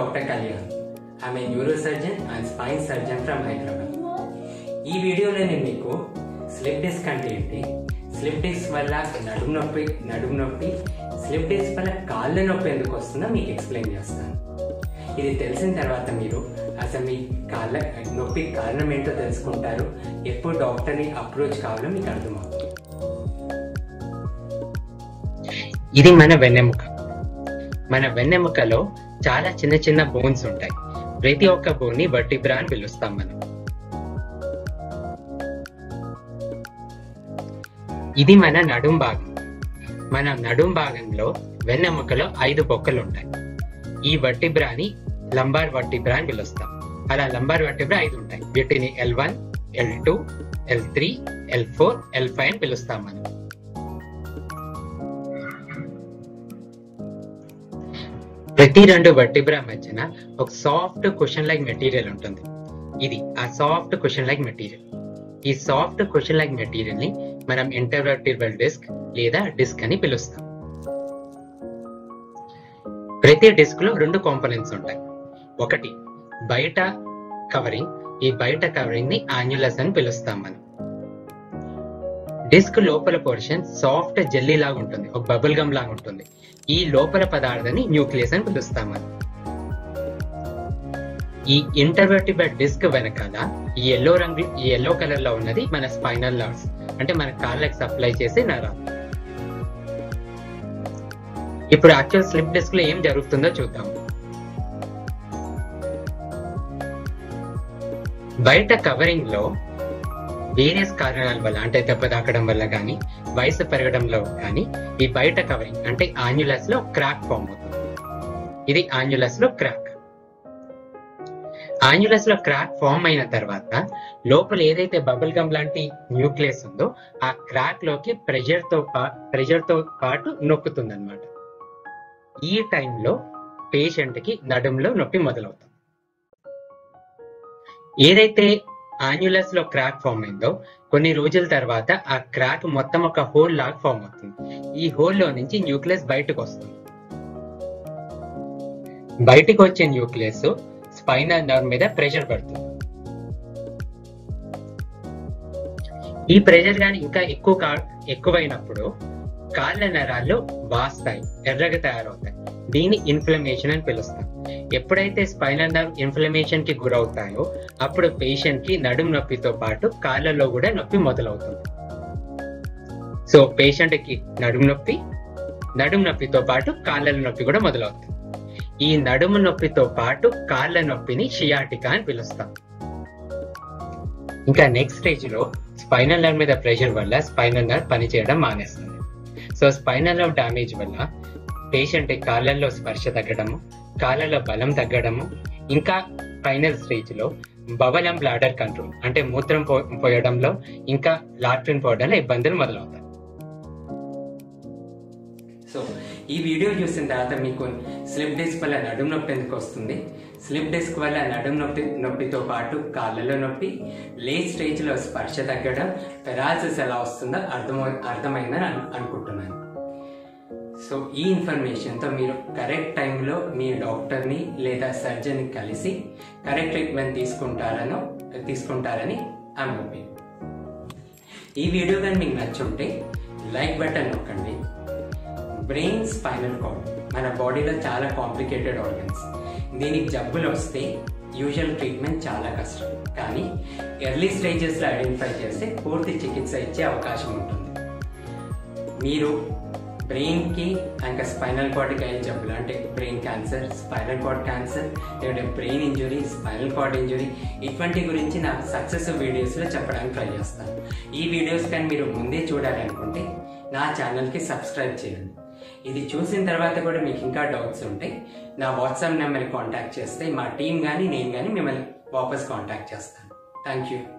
doctor Kalyan I'm a neuro surgeon and spine surgeon from Hyderabad ఈ వీడియోలో నేను మీకు స్లిప్ డిస్క్ అంటే ఏంటి స్లిప్ డిస్క్ వల్ల నడుము నొప్పి నడుము నొప్పి స్లిప్ డిస్క్ వల్ల కాళ్ళ నొప్పి ఎందుకు వస్తుందో మీకు ఎక్స్ప్లెయిన్ చేస్తాను ఇది తెలిసిన తర్వాత మీరు అసలు మీ కాళ్ళ నొప్పి కారణం ఏంటో తెలుసుకుంటారు ఎప్పుడు డాక్టర్ని అప్రోచ్ కావాలో మీకు అర్థమవుతుంది ఇది మన వెన్నెముక మన వెన్నెముకలో చాలా చిన్న చిన్న బోన్స్ ఉంటాయి ప్రతి ఒక్క బోన్ ని వర్టిబ్రా అని పిలుస్తాం మనం ఇది మన నడుం భాగం మన నడుం భాగంలో వెన్నెముకలో ఐదు బొక్కలు ఉంటాయి ఈ వర్టిబ్రాని లంబార్ వర్టిబ్రా అని పిలుస్తాం అలా లంబార్ వర్టిబ్రా ఐదు ఉంటాయి వీటిని L one L two L three L four L five అని పిలుస్తాం మనం ప్రతి రెండు వర్టిబ్రా మధ్యన ఒక సాఫ్ట్ క్వశ్చన్ లైక్ మెటీరియల్ ఉంటుంది ఇది ఆ సాఫ్ట్ క్వశ్చన్ లైక్ మెటీరియల్ ఈ సాఫ్ట్ క్వశ్చన్ లైక్ మెటీరియల్ ని మనం ఇంటర్వర్టిబుల్ డిస్క్ లేదా డిస్క్ అని పిలుస్తాం ప్రతి డిస్క్ లో రెండు కాంపోనెంట్స్ ఉంటాయి ఒకటి బయట కవరింగ్ ఈ బయట కవరింగ్ ని ఆన్యులస్ అని పిలుస్తాం మనం డిస్క్ లోపల పోర్షన్ సాఫ్ట్ జెల్లీ లాగా ఉంటుంది ఒక బబుల్ గమ్ లాగా ఉంటుంది ఈ లోపల పదార్థాన్ని న్యూక్లియస్ అని పిలుస్తాం మనం ఈ ఇంటర్వర్టిబుల్ డిస్క్ వెనకాల ఈ ఎల్లో రంగు ఈ ఎల్లో కలర్ లో ఉన్నది మన స్పైనల్ నర్వ్స్ అంటే మన కాళ్ళకి సప్లై చేసే నరాలు ఇప్పుడు యాక్చువల్ స్లిప్ డిస్క్ లో ఏం జరుగుతుందో చూద్దాం బయట కవరింగ్ లో వేరియస్ కారణాల వల్ల అంటే దెబ్బ తాకడం వల్ల కానీ వయసు పెరగడంలో కానీ ఈ బయట కవరింగ్ అంటే ఆన్యులస్ లో క్రాక్ ఫామ్ అవుతుంది ఇది ఆన్యులస్ లో క్రాక్ ఆన్యులస్ లో క్రాక్ ఫామ్ అయిన తర్వాత లోపల ఏదైతే బబుల్ గమ్ లాంటి న్యూక్లియస్ ఉందో ఆ క్రాక్ లోకి ప్రెషర్ తో ప్రెషర్ తో పాటు నొక్కుతుంది అనమాట ఈ టైంలో పేషెంట్ కి నడుములో నొప్పి మొదలవుతుంది ఏదైతే ఆన్యులస్ లో క్రాక్ ఫామ్ అయిందో కొన్ని రోజుల తర్వాత ఆ క్రాక్ మొత్తం ఒక హోల్ లాగా ఫామ్ అవుతుంది ఈ హోల్ లో నుంచి న్యూక్లియస్ బయటకు వస్తుంది బయటకు వచ్చే న్యూక్లియస్ స్పైనల్ నర్వ్ మీద ప్రెషర్ పడుతుంది ఈ ప్రెషర్ కానీ ఇంకా ఎక్కువ కా- ఎక్కువైనప్పుడు కాళ్ళ నరాలు వాస్తాయి ఎర్రగా తయారవుతాయి దీన్ని ఇన్ఫ్లమేషన్ అని పిలుస్తాం ఎప్పుడైతే స్పైనల్ నర్వ్ ఇన్ఫ్లమేషన్ కి గురవుతాయో అప్పుడు పేషెంట్ కి నడుము నొప్పితో పాటు కాళ్ళలో కూడా నొప్పి మొదలవుతుంది సో పేషెంట్ కి నడుము నొప్పి నడుము నొప్పితో పాటు కాళ్ళ నొప్పి కూడా మొదలవుతుంది ఈ నడుము నొప్పితో పాటు కాళ్ళ నొప్పిని షియాటికా అని పిలుస్తాం ఇంకా నెక్స్ట్ స్టేజ్ లో స్పైనల్ నర్వ్ మీద ప్రెషర్ వల్ల స్పైనల్ నర్వ్ పనిచేయడం మానేస్తుంది సో స్పైనల్ నర్వ్ డ్యామేజ్ వల్ల పేషెంట్ కాళ్ళల్లో స్పర్శ తగ్గడము కాళ్ళలో బలం తగ్గడము ఇంకా ఫైనల్ స్టేజ్ లో బవలం బ్లాడర్ కంట్రోల్ అంటే మూత్రం పో- పోయడంలో ఇంకా లాట్రిన్ పోవడంలో ఇబ్బందులు మొదలవుతాయి సో ఈ వీడియో చూసిన తర్వాత మీకు స్లిప్ డిస్క్ వల్ల నడుము నొప్పి ఎందుకు వస్తుంది స్లిప్ డిస్క్ వల్ల నడుము నొప్పి నొప్పితో పాటు కాళ్ళలో నొప్పి లేట్ స్టేజ్ లో స్పర్శ తగ్గడం పెరాలసిస్ ఎలా వస్తుందో అర్థం అర్థమైందని అను- అనుకుంటున్నాను సో ఈ ఇన్ఫర్మేషన్తో మీరు కరెక్ట్ టైంలో మీ డాక్టర్ని లేదా సర్జన్ కలిసి కరెక్ట్ ట్రీట్మెంట్ తీసుకుంటారనో తీసుకుంటారని ఐమ్ హోపింగ్ ఈ వీడియో కానీ మీకు నచ్చుంటే లైక్ బటన్ నొక్కండి బ్రెయిన్ స్పైనల్ కార్డ్ మన బాడీలో చాలా కాంప్లికేటెడ్ ఆర్గన్స్ దీనికి జబ్బులు వస్తే యూజువల్ ట్రీట్మెంట్ చాలా కష్టం కానీ ఎర్లీ స్టేజెస్లో ఐడెంటిఫై చేస్తే పూర్తి చికిత్స ఇచ్చే అవకాశం ఉంటుంది మీరు బ్రెయిన్కి ఇంకా స్పైనల్ కార్డ్కి అయ్యే జబ్బులు అంటే brain cancer spinal cord cancer లేదంటే brain injury spinal cord injury ఇటువంటి గురించి నా సక్సెసివ్ వీడియోస్లో చెప్పడానికి ట్రై చేస్తాను ఈ వీడియోస్ కానీ మీరు ముందే చూడాలనుకుంటే నా ఛానల్కి సబ్స్క్రైబ్ చేయండి ఇది చూసిన తర్వాత కూడా మీకు ఇంకా డౌట్స్ ఉంటే నా వాట్సాప్ నెంబర్కి కాంటాక్ట్ చేస్తే మా టీం కానీ నేను కానీ మిమ్మల్ని వాపస్ కాంటాక్ట్ చేస్తాను థ్యాంక్ యూ